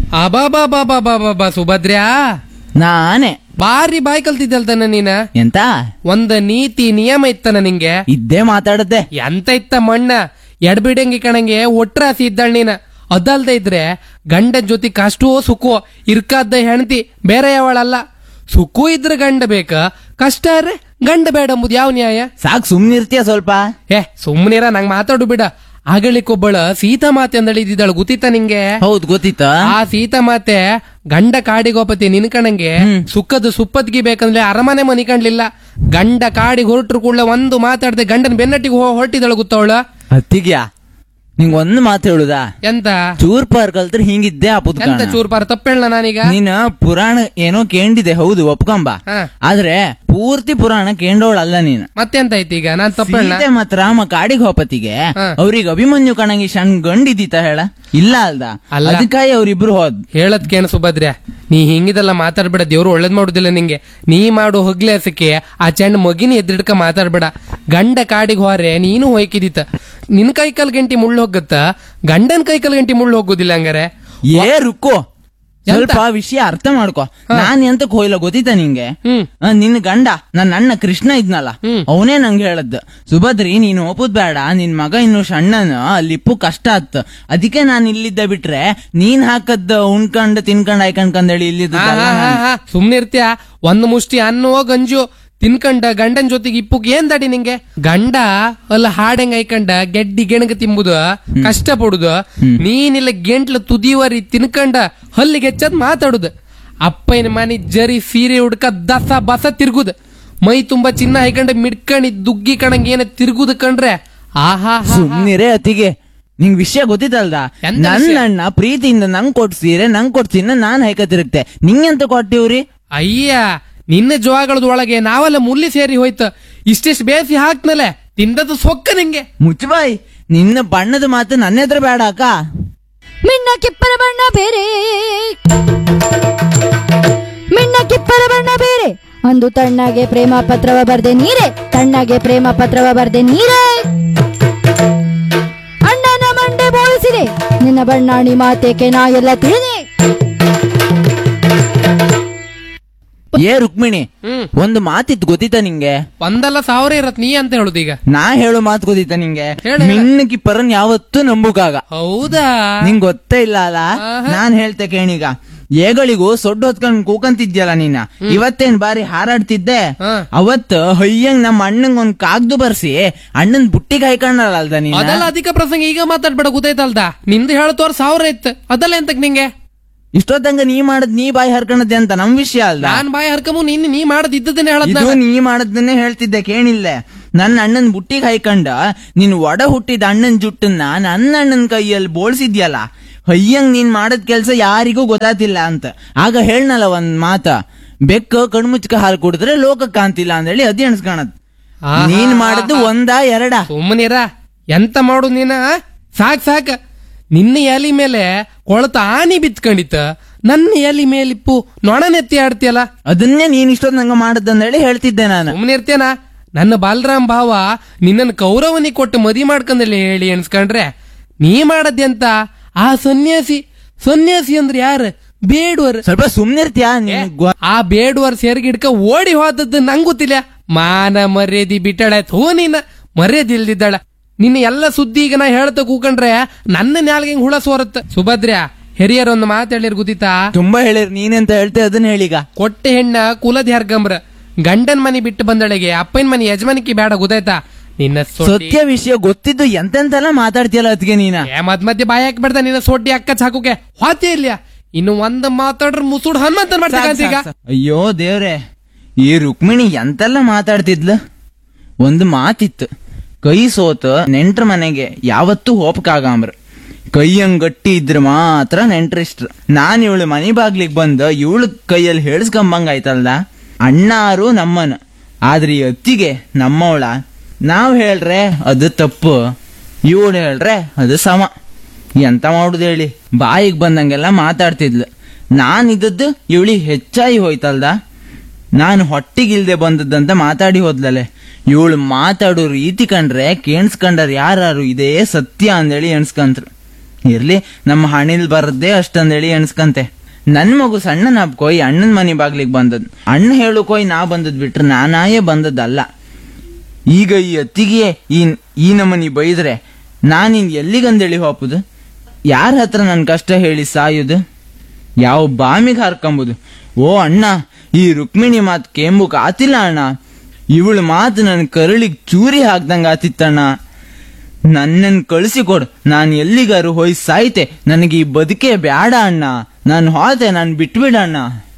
ಅಬಾಬಾಬಾಬಾಬಾಬಾ ಸುಭದ್ರ್ಯಾ ನಾನೇ ಬಾರಿ ಬಾಯ್ ಕಲ್ತಿದ್ದಲ್ತಾನ ನೀನ ಎಂತ ಒಂದ್ ನೀತಿ ನಿಯಮ ಇತ್ತನ ನಿಂಗೆ ಇದ್ದೇ ಮಾತಾಡದ್ದೆ ಎಂತ ಇತ್ತ ಮಣ್ಣ ಎಡ್ಬಿಡಂಗಿ ಕಣಂಗೆ ಒಟ್ರಾಸಿ ಇದ್ದಾಳ ನೀನ ಅದಲ್ದೆ ಇದ್ರೆ ಗಂಡನ್ ಜೊತೆ ಕಷ್ಟವೋ ಸುಖವೋ ಇರ್ಕಾದ್ದ ಹೆಣ್ತಿ ಬೇರೆ ಯಾವಳಲ್ಲ ಸುಖವೂ ಇದ್ರೆ ಗಂಡ ಬೇಕ ಕಷ್ಟ ಇದ್ರೆ ಗಂಡ ಬೇಡ ಎಂಬುದು ಯಾವ ನ್ಯಾಯ ಸಾಕ್ ಸುಮ್ನಿರ್ತೀಯ ಸ್ವಲ್ಪ ಏ ಸುಮ್ಮನಿರ ನಂಗ್ ಮಾತಾಡು ಬಿಡ ಆಗಲಿಕ್ಕೊಬ್ಬಳ ಸೀತಾ ಮಾತೆ ಅಂದಳಿ ಇದ್ದಿದ್ದಾಳು ಗೊತ್ತಿತ್ತ ನಿಂಗೆ ಹೌದ್ ಗೊತ್ತಿತ್ತ ಆ ಸೀತಾ ಮಾತೆ ಗಂಡ ಕಾಡಿಗೋಪತಿ ನಿನ್ಕಣಂಗೆ ಸುಕ್ಕದ ಸುಪ್ಪದ್ಗಿ ಬೇಕಂದ್ರೆ ಅರಮನೆ ಮನಿ ಕಂಡ್ಲಿಲ್ಲ ಗಂಡ ಕಾಡಿಗೆ ಹೊರಟ್ರು ಕೂಡಲೇ ಒಂದು ಮಾತಾಡದೆ ಗಂಡನ ಬೆನ್ನಟ್ಟಿಗೆ ಹೊರಟಿದಳು ಗೊತ್ತವಳ ಹತ್ತಿಗ್ಯಾ ನಿಂಗ್ ಒಂದ್ ಮಾತು ಹೇಳುದಾ ಎಂತ ಚೂರ್ ಪಾರ್ ಕಲ್ತ್ರೆ ಹಿಂಗಿದ್ದೆ ಆಪುದ್ ಎಂತ ಚೂರ್ಪಾರ ತಪ್ಪೇಳ ನಾನೀಗ ನೀನ್ ಪುರಾಣ ಏನೋ ಕೇಂಡಿದೆ ಹೌದು ಒಪ್ಕಂಬ ಹಾ. ಆದ್ರೆ ಪೂರ್ತಿ ಪುರಾಣ ಕೇಂಡೋಳಲ್ಲ ನೀನ್ ಮತ್ತೆಂತ ಐತಿ ಈಗ ನಾನ್ ತಪ್ಪೇಳ ಸೀತೆ ಮತ್ ರಾಮ ಕಾಡಿಗೆ ಹೋಪತಿಗೆ ಹಾ. ಅವ್ರಿಗೆ ಅಭಿಮನ್ಯು ಕಣಂಗಿ ಸಣ್ಣ ಗಂಡಿದ್ದೀತ ಹೇಳ ಇಲ್ಲ ಅಲ್ದ ಅಲ್ಲ. ಅದಕ್ಕಾಗಿ ಅವ್ರಿಬ್ರು ಹೋದ್ ಹೇಳದ್ಕೇನು ಸುಭದ್ರ್ಯ ನೀ ಹಿಂಗಿದೆಲ್ಲ ಮಾತಾಡ್ಬೇಡ ದೇವ್ರು ಒಳ್ಳೇದ್ ಮಾಡುದಿಲ್ಲ ನಿಂಗೆ ನೀ ಮಾಡು ಹೊಗ್ಲೇಸಕ್ಕೆ ಆ ಚೆಂಡ್ ಮಗಿನ ಎದ್ರಿಡ್ಕ ಮಾತಾಡ್ಬೇಡ ಗಂಡ ಕಾಡಿಗೆ ಹೋರೆ ನೀನು ಹೊಯ್ಕಿದಿತ್ತ ನಿನ್ ಕೈಕಲ್ ಗಂಟಿ ಮುಳ್ಳು ಹೋಗತ್ತ ಗಂಡನ್ ಕೈಕಲ್ ಗಂಟಿ ಮುಳ್ಳು ಹೋಗುದಿಲ್ಲ ಹಂಗಾರೆ ಏ ರುಕ್ಕು ಸ್ವಲ್ಪ ವಿಷಯ ಅರ್ಥ ಮಾಡ್ಕೊ ನಾನ್ ಎಂತಕ್ ಹೋಯ್ಲ ಗೊತ್ತಿತ್ತ ನಿಂಗೆ ಹ್ಮ್ ಆ, ನಿನ್ ಗಂಡ ನನ್ನ ಅಣ್ಣ ಕೃಷ್ಣ ಇದ್ನಲ್ಲ ಹ್ಮ್. ಅವನೇ ನಂಗೆ ಹೇಳದ್ ಸುಭದ್ರಿ ನೀನ್ ಒಪ್ಪುದ್ ಬೇಡ ನಿನ್ ಮಗ ಇನ್ನು ಸಣ್ಣನ ಅಲ್ಲಿಪ್ಪು ಕಷ್ಟ ಆತ್ ಅದಕ್ಕೆ ನಾನ್ ಇಲ್ಲಿದ್ದ ಬಿಟ್ರೆ ನೀನ್ ಹಾಕದ್ ಉಣ್ಕಂಡ್ ತಿನ್ಕಂಡ್ ಆಯ್ಕಂಡ್ಕಂದೇಳಿ ಇಲ್ಲಿದ್ದ ಸುಮ್ನಿರ್ತ್ಯ ಒಂದ್ ಮುಷ್ಟಿ ಅನ್ನೋ ಗಂಜು ತಿನ್ಕಂಡ ಗಂಡನ್ ಜೊತೆಗೆ ಇಪ್ಪುಗ್ ಏನ್ ದಡಿ ನಿಂಗೆ ಗಂಡ ಅಲ್ಲ ಹಾಡೆಂಗ್ ಐಕಂಡ ಗೆಡ್ಡಿ ಗೆಣಗ ತಿಂಬುದು ಕಷ್ಟ ಪಡುದು ನೀನಿಲ್ಲ ಗೆಂಟ್ಲ ತುದಿವರಿ ತಿನ್ಕಂಡ ಹಲ್ಲಿಗೆ ಹೆಚ್ಚದ್ ಮಾತಾಡುದು ಅಪ್ಪಯ್ಯನ ಮನೆ ಜರಿ ಸೀರೆ ಹುಡ್ಕ ದಸ ಬಸ ತಿರ್ಗುದು ಮೈ ತುಂಬಾ ಚಿನ್ನ ಹೈಕಂಡ ಮಿಡ್ಕಣಿ ದುಗ್ಗಿ ಕಣಂಗ್ ಏನ ತಿರ್ಗುದು ಕಂಡ್ರೆ ಆಹಾ ಸುಮ್ನಿರೇ ಅತಿಗೆ ನಿಂಗ್ ವಿಷಯ ಗೊತ್ತಿತ್ತಲ್ದ ಎಂತ ನನ್ನ ವಿಷಯ? ಅಣ್ಣ ಪ್ರೀತಿಯಿಂದ ನಂಗ್ ಕೊಡ್ಸೀರೆ ನಂಗ್ ಕೊಡ್ಸಿನ ನಾನ್ ಹೈಕ ತಿರುಗ್ತೆ ನಿಂಗೆಂತ ಕೊಟ್ಟಿವ್ರಿ ಅಯ್ಯ ನಿನ್ನೆ ಜೋಗಳದ ಒಳಗೆ ನಾವೆಲ್ಲ ಮುಲ್ಲಿ ಸೇರಿ ಹೋಯ್ತು ಇಷ್ಟಿಷ್ಟು ಬೇಸಿ ಹಾಕ್ನಲೆ ತಿಂದದ್ದು ಸೊಕ್ಕ ನಿಂಗೆ ಮುಚ್ಚಬಾಯ್ ನಿನ್ನ ಬಣ್ಣದ ಮಾತು ನನ್ನ ಎದುರು ಬೇಡ ಅಕ್ಕ ಮಿಣ್ಣ ಕಿಪ್ಪರ ಬಣ್ಣ ಬೇರೆ ಮಿಣ್ಣ ಕಿಪ್ಪರ ಬಣ್ಣ ಬೇರೆ ಒಂದು ತಣ್ಣಗೆ ಪ್ರೇಮ ಪತ್ರವ ಬರ್ದೆ ನೀರೆ ತಣ್ಣಗೆ ಪ್ರೇಮ ಪತ್ರವ ಬರ್ದೆ ನೀರೇ ಅಣ್ಣನ ಮಂಡೆ ಬೋಳಿಸಿದೆ ನಿನ್ನ ಬಣ್ಣಾಣಿ ಮಾತೇಕೆ ನಾ ಎಲ್ಲ ತಿಳಿದೆ ಏ ರುಕ್ಮಿಣಿ ಹ್ಮ್ ಒಂದು ಮಾತಿತ್ತು ಗೊತ್ತಿತ್ತ ನಿಂಗೆ ಒಂದಲ್ಲ ಸಾವಿರ ಇರತ್ ನೀ ಅಂತ ಹೇಳುದು ಈಗ ನಾ ಹೇಳೋ ಮಾತು ಗೊತ್ತಿತ್ತ ನಿಂಗೆ ಹೇಳು, ಹೇಳು. ಮಿಣ್ಣಕಿ ಪರನ್ ಯಾವತ್ತೂ ನಂಬುಕಾಗ ಹೌದಾ ನಿಂಗ್ ಗೊತ್ತೇ ಇಲ್ಲ ಅಲ್ಲ ಆಹಾ. ನಾನ್ ಹೇಳ್ತೆ ಕೇಣೀಗ ಏಗಳಿಗೂ ಸೊಡ್ಡು ಹೊತ್ಕೊಂಡ್ ಕೂಕಂತಿದ್ಯಲ್ಲ ನೀನ ಇವತ್ತೇನ್ ಬಾರಿ ಹಾರಾಡ್ತಿದ್ದೆ ಹಾ. ಅವತ್ ಹೊಯ್ಯಂಗ್ ನಮ್ಮ ಅಣ್ಣಂಗ್ ಒಂದ್ ಕಾಗ್ದು ಬರ್ಸಿ ಅಣ್ಣನ್ ಬುಟ್ಟಿಗೆ ಹಾಕೊಂಡಲ್ಲ ಅಲ್ದ ನೀನ ಅದೆಲ್ಲ ಅಧಿಕ ಪ್ರಸಂಗ ಈಗ ಮಾತಾಡ್ಬೇಡ ಗೊತ್ತಾಯ್ತಲ್ದ ನಿಂದು ಹೇಳ್ತೋರ್ ಸಾವಿರ ಇತ್ತು ಅದೆಲ್ಲ ಎಂತಕ್ ನಿಂಗೆ ಇಷ್ಟೊತ್ತಂಗ ನೀ ಮಾಡದ್ ನೀ ಬಾಯಿ ಹರ್ಕಣದ್ದೆ ಅಂತ ನಮ್ ವಿಷಯ ಅಲ್ದ ನಾನ್ ಬಾಯಿ ಹರ್ಕಮು ನೀನ್ ನೀ ಮಾಡದ್ ಇದ್ದದನ್ನೇ ಹೇಳದ್ ಇದು ನೀ ಮಾಡದನ್ನೇ ಹೇಳ್ತಿದ್ದೆ ಕೇಳಿಲ್ಲ ನನ್ನ ಅಣ್ಣನ್ ಬುಟ್ಟಿಗೆ ಹಾಯ್ಕಂಡ ನೀನ್ ಒಡ ಹುಟ್ಟಿದ ಅಣ್ಣನ್ ಜುಟ್ಟನ್ನ ನನ್ನ ಅಣ್ಣನ್ ಕೈಯಲ್ಲಿ ಬೋಳ್ಸಿದ್ಯಲ್ಲ ಹಯ್ಯಂಗ್ ನೀನ್ ಮಾಡದ್ ಕೆಲ್ಸ ಯಾರಿಗೂ ಗೊತ್ತಾತಿಲ್ಲ ಅಂತ ಆಗ ಹೇಳ್ನಲ್ಲ ಒಂದ್ ಮಾತ ಬೆಕ್ಕ ಕಣ್ಮುಚ್ಕ ಹಾಲು ಕುಡಿದ್ರೆ ಲೋಕ ಕಾಂತಿಲ್ಲ ಅಂದೇಳಿ ಅದ್ ಎಣ್ಸ್ಕಾಣದ್ ಆಹಾ. ನೀನ್ ಮಾಡದ್ದು ಒಂದಾ ಎರಡ ಸುಮ್ಮನಿರ ಎಂತ ಮಾಡು ನೀನ ಸಾಕ್ ಸಾಕ್ ನಿನ್ನ ಎಲಿ ಮೇಲೆ ಕೊಳತ ಆನಿ ಬಿತ್ಕೊಂಡಿತ್ತ ನನ್ನ ಎಲಿ ಮೇಲಿಪ್ಪು ನೊಣನೆತ್ತಿ ಆಡ್ತಿಯಲ್ಲ ಅದನ್ನೇ ನೀನ್ ಇಷ್ಟೊಂದ್ ನಂಗ ಮಾಡದಂದೇಳಿ ಹೇಳ್ತಿದ್ದೆ ನಾನು ಸುಮ್ಮನಿರ್ತೇನ ನನ್ನ ಬಾಲರಾಮ್ ಭಾವ ನಿನ್ನನ್ನು ಕೌರವನಿ ಕೊಟ್ಟು ಮದಿ ಮಾಡ್ಕೊಂಡಲ್ಲಿ ಹೇಳಿ ಎನ್ಸ್ಕೊಂಡ್ರೆ ನೀ ಮಾಡದ್ಯಂತ ಆ ಸನ್ಯಾಸಿ ಸನ್ಯಾಸಿ ಅಂದ್ರೆ ಯಾರು ಬೇಡುವರ್ ಸ್ವಲ್ಪ ಸುಮ್ನಿರ್ತ್ಯಾ ನೀನ್ ಗೊ- ಆ ಬೇಡುವರ್ ಸೇರ್ಗಿಡ್ಕ ಓಡಿ ಹೋದದ್ದು ನಂಗ್ ಗೊತ್ತಿಲ್ಲ ಮಾನ ಮರ್ಯಾದಿ ಬಿಟ್ಟಳೆ ಥೂ ನೀನ ಮರ್ಯಾದೆ ಇಲ್ದಿದ್ದಾಳ ನಿನ್ನ ಎಲ್ಲ ಸುದ್ದಿ ಈಗ ನಾ ಹೇಳ್ತಾ ಕೂಕೊಂಡ್ರೆ ನನ್ನ ನ್ಯಾಲ್ಗೆ ಹುಳ ಸೋರತ್ತ ಸುಭದ್ರ್ಯ ಹಿರಿಯರ್ ಒಂದು ಮಾತು ಹೇಳಿರ್ ಗೊತ್ತಿತ್ತಾ ತುಂಬಾ ಹೇಳಿರ್ ನೀನೆಂತ ಹೇಳ್ತೆ ಅದನ್ನ ಹೇಳೀಗ ಕೊಟ್ಟೆ ಹೆಣ್ಣ ಕುಲದ ಹರ್ಗಂಬ್ರ ಗಂಡನ್ ಮನಿ ಬಿಟ್ಟು ಬಂದಳೆಗೆ ಅಪ್ಪನ ಮನಿ ಯಜಮಾನಿಕೆ ಬೇಡ ಗೊತ್ತಾಯ್ತಾ ನಿನ್ನ ಸೊಡ್ಡಿ ಸತ್ಯ ವಿಷಯ ಗೊತ್ತಿದ್ದು ಎಂತೆಂತೆಲ್ಲ ಮಾತಾಡ್ತಿಯಲ್ಲ ಅದಕ್ಕೆ ನೀನ ಏ ಮದ್ ಮಧ್ಯೆ ಬಾಯಿ ಹಾಕ್ಬೇಡ್ದ ನಿನ್ನ ಸೊಡ್ಡಿ ಅಕ್ಕ ಹಾಕೋಕೆ ಹಾತಿ ಇಲ್ಲ ಇನ್ನು ಒಂದ್ ಮಾತಾಡ್ರ ಮುಸುಡ್ ಹನುಮಂತನ್ ಮಾಡ್ತಕ್ಕಂತ ಈಗ ಅಯ್ಯೋ ದೇವ್ರೆ ಈ ರುಕ್ಮಿಣಿ ಎಂತೆಲ್ಲ ಮಾತಾಡ್ತಿದ್ಲ ಒಂದು ಮಾತಿತ್ತು ಕೈ ಸೋತ ನೆಂಟ್ರ ಮನೆಗೆ ಯಾವತ್ತೂ ಹೋಪಕ್ಕಾಗಂಬ್ರ ಕೈಯಂಗ್ ಗಟ್ಟಿ ಇದ್ರ ಮಾತ್ರ ನೆಂಟ್ರಿಷ್ಟ್ರ ನಾನ್ ಇವಳು ಮನಿ ಬಾಗ್ಲಿಗ್ ಬಂದ ಇವಳು ಕೈಯಲ್ಲಿ ಹೇಳ್ಸ್ಕೊಂಬಂಗ್ ಆಯ್ತಲ್ದ ಅಣ್ಣಾರು ನಮ್ಮನ ಆದ್ರೆ ಈ ಅತ್ತಿಗೆ ನಮ್ಮವಳ ನಾವ್ ಹೇಳ್ರೆ ಅದು ತಪ್ಪು ಇವಳು ಹೇಳ್ರೆ ಅದು ಸಮ ಎಂತ ಮಾಡುದು ಹೇಳಿ ಬಾಯಿಗೆ ಬಂದಂಗೆಲ್ಲ ಮಾತಾಡ್ತಿದ್ಲು ನಾನ್ ಇದ್ದದ್ದು ಇವಳಿ ಹೆಚ್ಚಾಗಿ ಹೋಯ್ತಲ್ದ ನಾನು ಹೊಟ್ಟಿಗಿಲ್ದೆ ಬಂದದ್ದಂತ ಮಾತಾಡಿ ಹೋದ್ಲಲೆ ಇವಳು ಮಾತಾಡೋ ರೀತಿ ಕಂಡ್ರೆ ಕೇಣಿಸ್ಕೊಂಡರ್ ಯಾರು ಇದೇ ಸತ್ಯ ಅಂದೇಳಿ ಎಣ್ಸ್ಕಂತ್ರು ಇರ್ಲಿ ನಮ್ಮ ಹಣಿಲ್ ಬರದ್ದೇ ಅಷ್ಟಂದೇಳಿ ಎಣಿಸ್ಕಂತೆ ನನ್ ಮಗು ಸಣ್ಣ ಕೊಯ್ ಅಣ್ಣನ ಮನೆ ಬಾಗ್ಲಿಗ್ ಬಂದದ್ ಅಣ್ಣ ಹೇಳು ಕೊಯ್ ನಾ ಬಂದದ್ ಬಿಟ್ರೆ ನಾನಾಯೇ ಬಂದದ್ದಲ್ಲ ಈಗ ಈ ಅತ್ತಿಗೆ ಈ ಈ ನಮನಿ ಬೈದ್ರೆ ನಾನಿನ್ ಎಲ್ಲಿಗಂದೇಳಿ ಹೋಪುದು ಯಾರ ಹತ್ರ ನನ್ ಕಷ್ಟ ಹೇಳಿ ಸಾಯುದು ಯಾವ ಬಾಮಿಗೆ ಹಾರ್ಕೊಂಬುದು ಓ ಅಣ್ಣ ಈ ರುಕ್ಮಿಣಿ ಮಾತ್ ಕೇಂಬುಕ್ ಆತಿಲ್ಲ ಅಣ್ಣ ಇವಳು ಮಾತು ನನ್ ಕರಳಿಗ್ ಚೂರಿ ಹಾಕ್ದಂಗ ಆತಿತ್ತಣ್ಣ ನನ್ನನ್ ಕಳಿಸಿಕೊಡು ನಾನು ಎಲ್ಲಿಗಾರು ಹೋಯ್ ಸಾಯ್ತೆ ನನಗೆ ಈ ಬದುಕೇ ಬ್ಯಾಡ ಅಣ್ಣ ನಾನು ಹೋದೆ ನಾನು ಬಿಟ್ಬಿಡ ಅಣ್ಣ